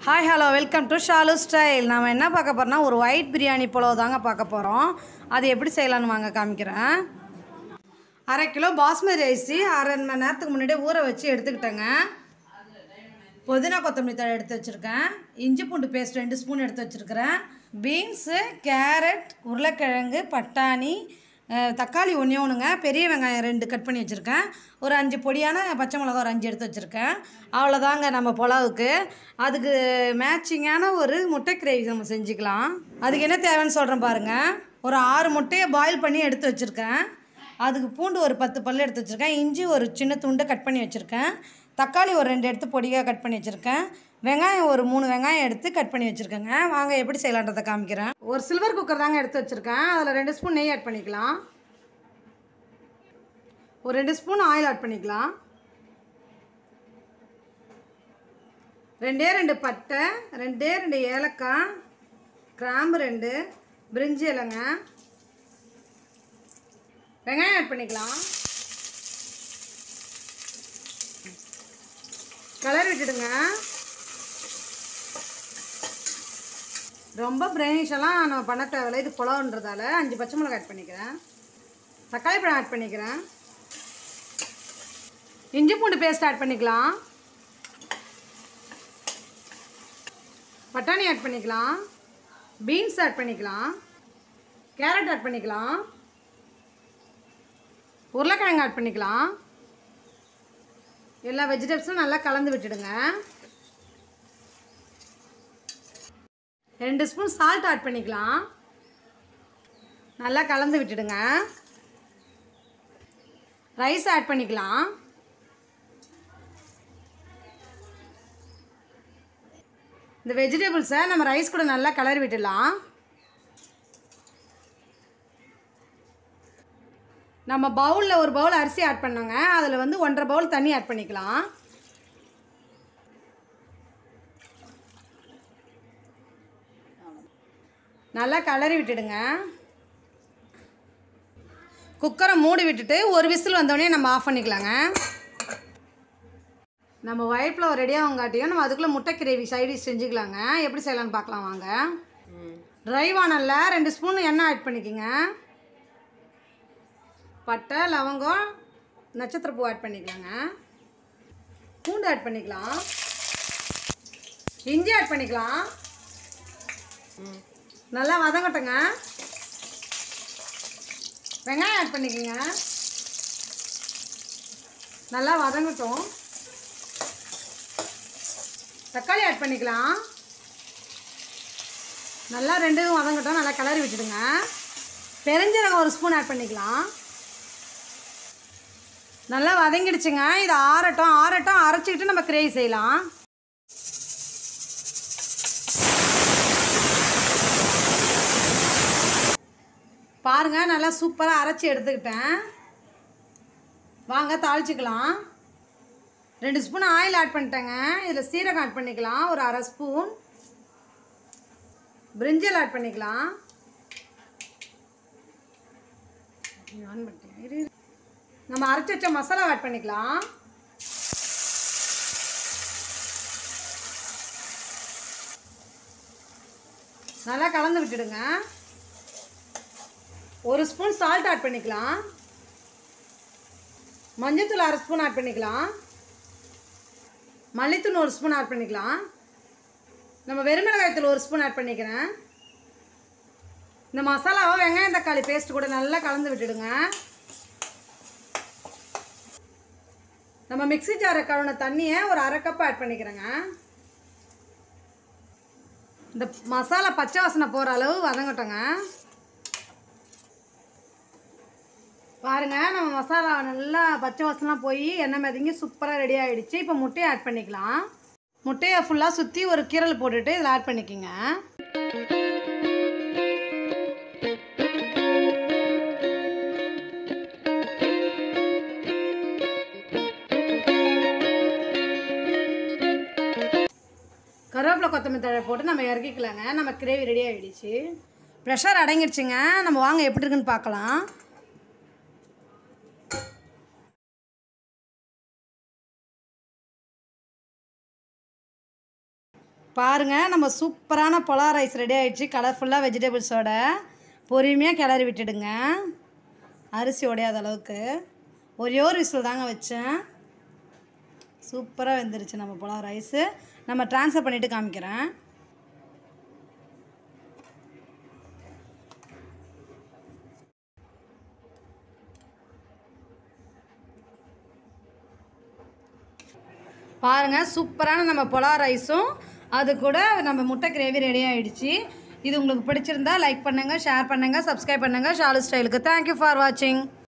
Hi hello welcome to Shalu style நம்ம என்ன பார்க்க போகிறோம்னா ஒரு ஒயிட் பிரியாணி புலவு தாங்க பார்க்க போகிறோம் அது எப்படி செய்யலான்னு வாங்க காமிக்கிறேன் அரை கிலோ பாஸ்மதி ரைஸு அரை மணி நேரத்துக்கு முன்னாடியே ஊற வச்சு எடுத்துக்கிட்டேங்க புதினா கொத்தமல்லி தழை எடுத்து வச்சுருக்கேன் இஞ்சி பூண்டு பேஸ்ட் ரெண்டு ஸ்பூன் எடுத்து வச்சுருக்கிறேன் பீன்ஸு கேரட் உருளைக்கிழங்கு பட்டாணி அஹ், தக்காளி ஒன்றே ஒன்றுங்க பெரிய வெங்காயம் ரெண்டு கட் பண்ணி வச்சுருக்கேன் ஒரு அஞ்சு பொடியான பச்சை மிளகா ஒரு அஞ்சு எடுத்து வச்சுருக்கேன் அவ்வளோதாங்க நம்ம புலாவுக்கு அதுக்கு மேட்சிங்கான ஒரு முட்டை கிரேவி நம்ம செஞ்சுக்கலாம் அதுக்கு என்ன தேவைன்னு சொல்கிறேன் பாருங்கள் ஒரு ஆறு முட்டையை பாயில் பண்ணி எடுத்து வச்சுருக்கேன் அதுக்கு பூண்டு ஒரு பத்து பல் எடுத்து வச்சுருக்கேன் இஞ்சி ஒரு சின்ன துண்டை கட் பண்ணி வச்சுருக்கேன் தக்காளி ஒரு ரெண்டு எடுத்து பொடியாக கட் பண்ணி வச்சுருக்கேன் வெங்காயம் ஒரு மூணு வெங்காயம் எடுத்து கட் பண்ணி வச்சுருக்கேங்க வாங்க எப்படி செய்யலான்றதை காமிக்கிறேன் ஒரு சில்வர் குக்கர் தாங்க எடுத்து வச்சுருக்கேன் அதில் ரெண்டு ஸ்பூன் நெய் ஆட் பண்ணிக்கலாம் ஒரு ரெண்டு ஸ்பூன் ஆயில் ஆட் பண்ணிக்கலாம் ரெண்டே ரெண்டு பட்டை ரெண்டே ரெண்டு ஏலக்காய் கிராம்பு ரெண்டு பிரிஞ்சி இலைங்க வெங்காயம் ஆட் பண்ணிக்கலாம் கலர் விட்டுடுங்க ரொம்ப பிரெயினிஷெல்லாம் நம்ம பண்ண தேவையில்ல இது புலவுன்றதால அஞ்சு பச்சை மிளகாய் ஆட் பண்ணிக்கிறேன் தக்காளி பழம் ஆட் பண்ணிக்கிறேன் இஞ்சி பூண்டு பேஸ்ட் ஆட் பண்ணிக்கலாம் பட்டாணி ஆட் பண்ணிக்கலாம் பீன்ஸ் ஆட் பண்ணிக்கலாம் கேரட் ஆட் பண்ணிக்கலாம் உருளைக்கிழங்கு ஆட் பண்ணிக்கலாம் எல்லா வெஜிடபிள்ஸும் நல்லா கலந்து விட்டுடுங்க ரெண்டு ஸ்பூன் சால்ட் ஆட் பண்ணிக்கலாம் நல்லா கலந்து விட்டுடுங்க ரைஸ் ஆட் பண்ணிக்கலாம் இந்த வெஜிடபிள்ஸை நம்ம ரைஸ் கூட நல்லா கலரி விட்டுடலாம் நம்ம பவுலில் ஒரு பவுல் அரிசி ஆட் பண்ணோங்க அதில் வந்து ஒன்றரை பவுல் தண்ணி ஆட் பண்ணிக்கலாம் நல்லா கலரி விட்டுடுங்க குக்கரை மூடி விட்டுட்டு ஒரு விசில் வந்தோடனே நம்ம ஆஃப் பண்ணிக்கலாங்க நம்ம ஒயிட் ஃப்ளவர் ரெடியாக வாங்காட்டியும் நம்ம அதுக்குள்ளே முட்டை கிரேவி சைடிஷ் செஞ்சுக்கலாங்க எப்படி செய்யலாம்னு பார்க்கலாம் வாங்க ட்ரை வானலில் ரெண்டு ஸ்பூன் எண்ணெய் ஆட் பண்ணிக்கோங்க பட்டை லவங்கம் நட்சத்திரப்பூ ஆட் பண்ணிக்கலாங்க பூண்டு ஆட் பண்ணிக்கலாம் இஞ்சி ஆட் பண்ணிக்கலாம் நல்லா வதங்கட்டுங்க வெங்காயம் ஆட் பண்ணிக்கோங்க நல்லா வதங்கட்டும் தக்காளி ஆட் பண்ணிக்கலாம் நல்லா ரெண்டும் வதங்கட்டும் நல்லா கிளறி விட்டுடுங்க பெருஞ்சீரகம் ஒரு ஸ்பூன் ஆட் பண்ணிக்கலாம் நல்லா வதங்கிடுச்சுங்க இது ஆறட்டும் ஆறட்டும் அரைச்சிக்கிட்டு நம்ம கிரேவி செய்யலாம் பாருங்க நல்லா சூப்பராக அரைச்சி எடுத்துக்கிட்டேன் வாங்க தாளிச்சுக்கலாம் ரெண்டு ஸ்பூன் ஆயில் ஆட் பண்ணிட்டேங்க இதில் சீரகம் ஆட் பண்ணிக்கலாம் ஒரு அரை ஸ்பூன் பிரிஞ்சல் ஆட் பண்ணிக்கலாம் ஆன் பண்ணிட்டேன் இரு, இரு. நம்ம அரைச்சி வச்ச மசாலா ஆட் பண்ணிக்கலாம் நல்லா கலந்து விட்டுடுங்க ஒரு ஸ்பூன் சால்ட் ஆட் பண்ணிக்கலாம் மஞ்சத்தூள் அரை ஸ்பூன் ஆட் பண்ணிக்கலாம் மல்லித்தூள் ஒரு ஸ்பூன் ஆட் பண்ணிக்கலாம் நம்ம வெறுமிளகாயத்தூள் ஒரு ஸ்பூன் ஆட் பண்ணிக்கிறேன் இந்த மசாலாவை வெங்காயம் தக்காளி பேஸ்ட் கூட நல்லா கலந்து விட்டுடுங்க நம்ம மிக்ஸி ஜாரை கழுவின தண்ணியை ஒரு அரை கப் ஆட் பண்ணிக்கிறேங்க இந்த மசாலா பச்சை வாசனை போகிற அளவு வதங்கட்டோங்க பாருங்க நம்ம மசாலா நல்லா பச்சை வாசனைலாம் போய் எண்ணெய் மிதங்கி சூப்பராக ரெடி ஆகிடுச்சு இப்போ முட்டையை ஆட் பண்ணிக்கலாம் முட்டையை ஃபுல்லாக சுற்றி ஒரு கீரல் போட்டுட்டு இதில் ஆட் பண்ணிக்கோங்க கருவேப்பிலை கொத்தமல்லி தழை போட்டு நம்ம இறக்கிக்கலாங்க நம்ம கிரேவி ரெடி ஆகிடுச்சு ப்ரெஷர் அடங்கிடுச்சுங்க நம்ம வாங்க எப்படி இருக்குன்னு பார்க்கலாம் பாருங்கள் நம்ம சூப்பரான பொலா ரைஸ் ரெடி ஆயிடுச்சு கலர்ஃபுல்லாக வெஜிடபிள்ஸோட பொறுமையாக கிளறி விட்டுடுங்க அரிசி உடையாத அளவுக்கு ஒரே ஒரு விசில் தாங்க வச்சேன் சூப்பராக வெந்துருச்சு நம்ம பொலா ரைஸு நம்ம ட்ரான்ஸ்ஃபர் பண்ணிவிட்டு காமிக்கிறேன் பாருங்கள் சூப்பரான நம்ம பொலா ரைஸும் அது கூட நம்ம முட்டை கிரேவி ரெடி ஆயிடுச்சு இது உங்களுக்கு பிடிச்சிருந்தா லைக் பண்ணுங்கள் ஷேர் பண்ணுங்கள் சப்ஸ்கிரைப் பண்ணுங்கள் ஷாலு ஸ்டைலுக்கு தேங்க்யூ ஃபார் வாட்சிங்